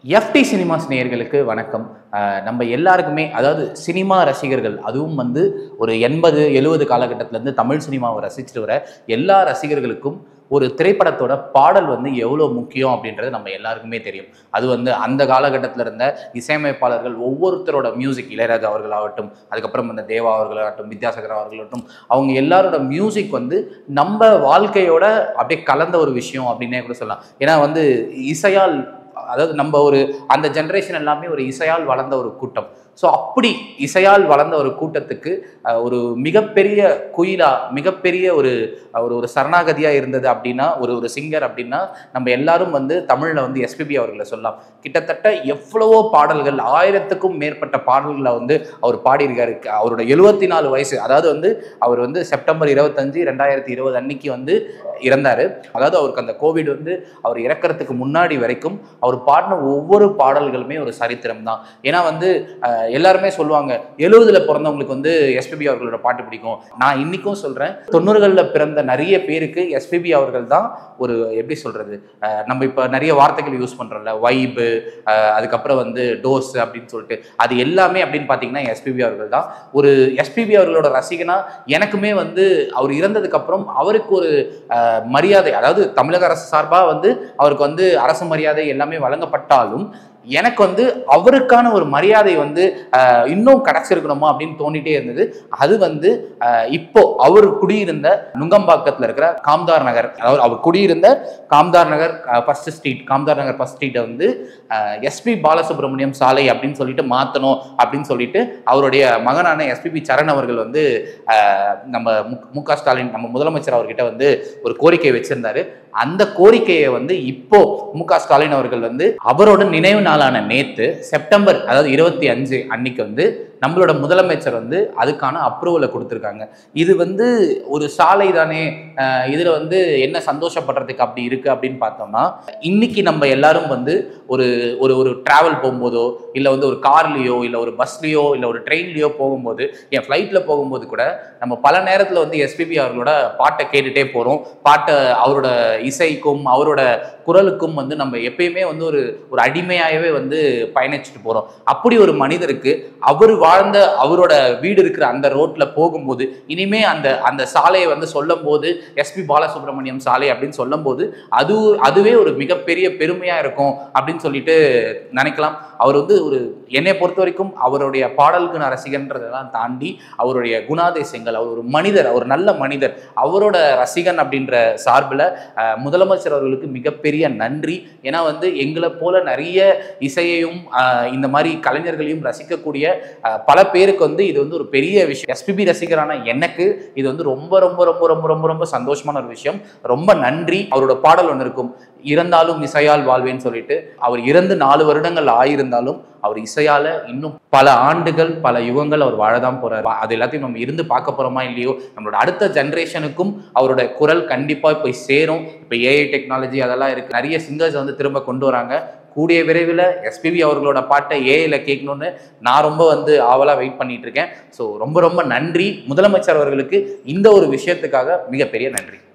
FD cinemas நேயர்களுக்கு வணக்கம் அஹ் நம்ம எல்லாருக்குமே அதாவது சினிமா ரசிகர்கள் அதுவும் வந்து ஒரு எண்பது எழுபது காலகட்டத்திலேருந்து தமிழ் சினிமாவை ரசிச்சுட்டு வர எல்லா ரசிகர்களுக்கும் ஒரு திரைப்படத்தோட பாடல் வந்து எவ்வளோ முக்கியம் அப்படின்றது நம்ம எல்லாருக்குமே தெரியும் அது வந்து அந்த காலகட்டத்தில் இருந்த இசையமைப்பாளர்கள் ஒவ்வொருத்தரோட மியூசிக் இளையராஜா அவர்களாகட்டும் அதுக்கப்புறம் இந்த தேவா அவர்களாகட்டும் வித்யாசாகர் அவர்களாகட்டும் அவங்க எல்லாரோட மியூசிக் வந்து நம்ம வாழ்க்கையோட அப்படியே கலந்த ஒரு விஷயம் அப்படின்னே கூட சொல்லலாம் ஏன்னா வந்து இசையால் அதாவது நம்ம ஒரு அந்த ஜென்ரேஷன் எல்லாமே ஒரு இசையால் வளர்ந்த ஒரு கூட்டம் ஸோ அப்படி இசையால் வளர்ந்த ஒரு கூட்டத்துக்கு அஹ், ஒரு மிகப்பெரிய குயிலா மிகப்பெரிய ஒரு அஹ், ஒரு ஒரு சரணாகதியாக இருந்தது அப்படின்னா ஒரு ஒரு சிங்கர் அப்படின்னா நம்ம எல்லாரும் வந்து தமிழில் வந்து எஸ்பிபி அவர்களை சொல்லலாம் கிட்டத்தட்ட எவ்வளவோ பாடல்கள் ஆயிரத்துக்கும் மேற்பட்ட பாடல்களை வந்து அவர் பாடியிருக்காரு அவரோட எழுபத்தி நாலு வயசு அதாவது வந்து அவர் வந்து செப்டம்பர் இருபத்தஞ்சு ரெண்டாயிரத்தி இருபது அன்னைக்கு வந்து இறந்தார் அதாவது அவருக்கு அந்த கோவிட் வந்து அவர் இறக்கறதுக்கு முன்னாடி வரைக்கும் அவர் பாடின ஒவ்வொரு பாடல்களுமே ஒரு சரித்திரம் தான் ஏன்னா வந்து அஹ், எல்லாருமே சொல்லுவாங்க எழுபதுல பிறந்தவங்களுக்கு வந்து எஸ்பிபி அவர்களோட பாட்டு பிடிக்கும் நான் இன்னைக்கும் சொல்றேன் தொண்ணூறுகளில் பிறந்த நிறைய பேருக்கு எஸ்பிபி அவர்கள் தான் ஒரு எப்படி சொல்றது அஹ், நம்ம இப்போ நிறைய வார்த்தைகள் யூஸ் பண்றோம்ல வைபு அதுக்கப்புறம் வந்து டோஸ் அப்படின்னு சொல்லிட்டு அது எல்லாமே அப்படின்னு பார்த்தீங்கன்னா எஸ்பிபி அவர்கள் தான் ஒரு எஸ்பிபி அவர்களோட ரசிகனா எனக்குமே வந்து அவர் இறந்ததுக்கு அப்புறம் அவருக்கு ஒரு அஹ், மரியாதை அதாவது தமிழக அரசு சார்பாக வந்து அவருக்கு வந்து அரசு மரியாதை எல்லாமே வழங்கப்பட்டாலும் எனக்கு வந்து அவருக்கான ஒரு மரியாதை வந்து அஹ், இன்னும் கிடைச்சிருக்கணுமா அப்படின்னு தோண்டிட்டே இருந்தது அது வந்து அஹ், இப்போ அவர் குடியிருந்த நுங்கம்பாக்கத்தில் இருக்கிற காம்தார் நகர் அதாவது அவர் குடியிருந்த Kamdar Nagar first street Kamdar Nagar first ஸ்ட்ரீட்டை வந்து எஸ்பி பாலசுப்ரமணியம் சாலை அப்படின்னு சொல்லிட்டு மாற்றணும் அப்படின்னு சொல்லிட்டு அவருடைய மகனான எஸ்பிபி சரண் அவர்கள் வந்து அஹ், நம்ம மு- மு க ஸ்டாலின் நம்ம முதலமைச்சர் அவர்கிட்ட வந்து ஒரு கோரிக்கை வச்சிருந்தாரு அந்த கோரிக்கையை வந்து இப்போ மு க ஸ்டாலின் அவர்கள் வந்து அவரோட நினைவு நாளான நேத்து செப்டம்பர் அதாவது இருபத்தி அஞ்சு அன்னைக்கு வந்து நம்மளோட முதலமைச்சர் வந்து அதுக்கான அப்ரூவலை கொடுத்துருக்காங்க இது வந்து ஒரு சாலை தானே அஹ் இதுல வந்து என்ன சந்தோஷப்படுறதுக்கு அப்படி இருக்கு அப்படின்னு பார்த்தோம்னா இன்னைக்கு நம்ம எல்லாரும் வந்து ஒரு ஒரு ஒரு டிராவல் போகும்போதோ இல்லை வந்து ஒரு கார்லேயோ இல்லை ஒரு பஸ்லேயோ இல்லை ஒரு ட்ரெயின்லேயோ போகும்போது என் ஃப்ளைட்டில் போகும்போது கூட நம்ம பல நேரத்தில் வந்து எஸ்பிபி அவர்களோட பாட்டை கேட்டுட்டே போகிறோம் பாட்டை அவரோட இசைக்கும் அவரோட குரலுக்கும் வந்து நம்ம எப்பயுமே வந்து ஒரு ஒரு அடிமையாகவே வந்து பயணிச்சுட்டு போகிறோம் அப்படி ஒரு மனிதருக்கு அவர் வாழ்ந்த அவரோட வீடு இருக்கிற அந்த ரோட்ல போகும்போது இனிமே அந்த அந்த சாலையை வந்து சொல்லும் போது எஸ்பி பாலசுப்ரமணியம் சாலை அப்படின்னு சொல்லும் போது அது அதுவே ஒரு மிகப்பெரிய பெருமையா இருக்கும் அப்படின்னு சொல்லிட்டு நினைக்கலாம் அவர் வந்து ஒரு என்னை பொறுத்த வரைக்கும் அவருடைய பாடலுக்கு நான் ரசிகன்றதெல்லாம் தாண்டி அவருடைய குணாதிசயங்கள் அவர் ஒரு மனிதர் அவர் நல்ல மனிதர் அவரோட ரசிகன் அப்படின்ற சார்பில் அஹ், முதலமைச்சர் அவர்களுக்கு மிகப்பெரிய நன்றி ஏன்னா வந்து எங்களை போல நிறைய இசையையும் அஹ், இந்த மாதிரி கலைஞர்களையும் ரசிக்கக்கூடிய அஹ், பல பேருக்கு வந்து இது வந்து ஒரு பெரிய விஷயம் எஸ்பிபி ரசிகரான எனக்கு இது வந்து ரொம்ப ரொம்ப ரொம்ப ரொம்ப ரொம்ப ரொம்ப சந்தோஷமான ஒரு விஷயம் ரொம்ப நன்றி அவரோட பாடல் ஒன்று இருக்கும் இறந்தாலும் இசையால் வாழ்வேன்னு சொல்லிட்டு அவர் இறந்து நாலு வருடங்கள் ஆயிருந்தாலும் அவர் இசையால இன்னும் பல ஆண்டுகள் பல யுகங்கள் அவர் வாழதான் போறாரு அது எல்லாத்தையும் நம்ம இருந்து பார்க்க போறோமா இல்லையோ நம்மளோட அடுத்த ஜென்ரேஷனுக்கும் அவரோட குரல் கண்டிப்பா போய் சேரும் இப்போ ஏஐ டெக்னாலஜி அதெல்லாம் இருக்கு நிறைய சிங்கர்ஸ் வந்து திரும்ப கொண்டு வராங்க கூடிய விரைவில் எஸ்பிபி அவர்களோட பாட்டை ஏஐல கேட்கணும்னு நான் ரொம்ப வந்து ஆவலாக வெயிட் பண்ணிட்டு இருக்கேன் ஸோ ரொம்ப ரொம்ப நன்றி முதலமைச்சர் அவர்களுக்கு இந்த ஒரு விஷயத்துக்காக மிகப்பெரிய நன்றி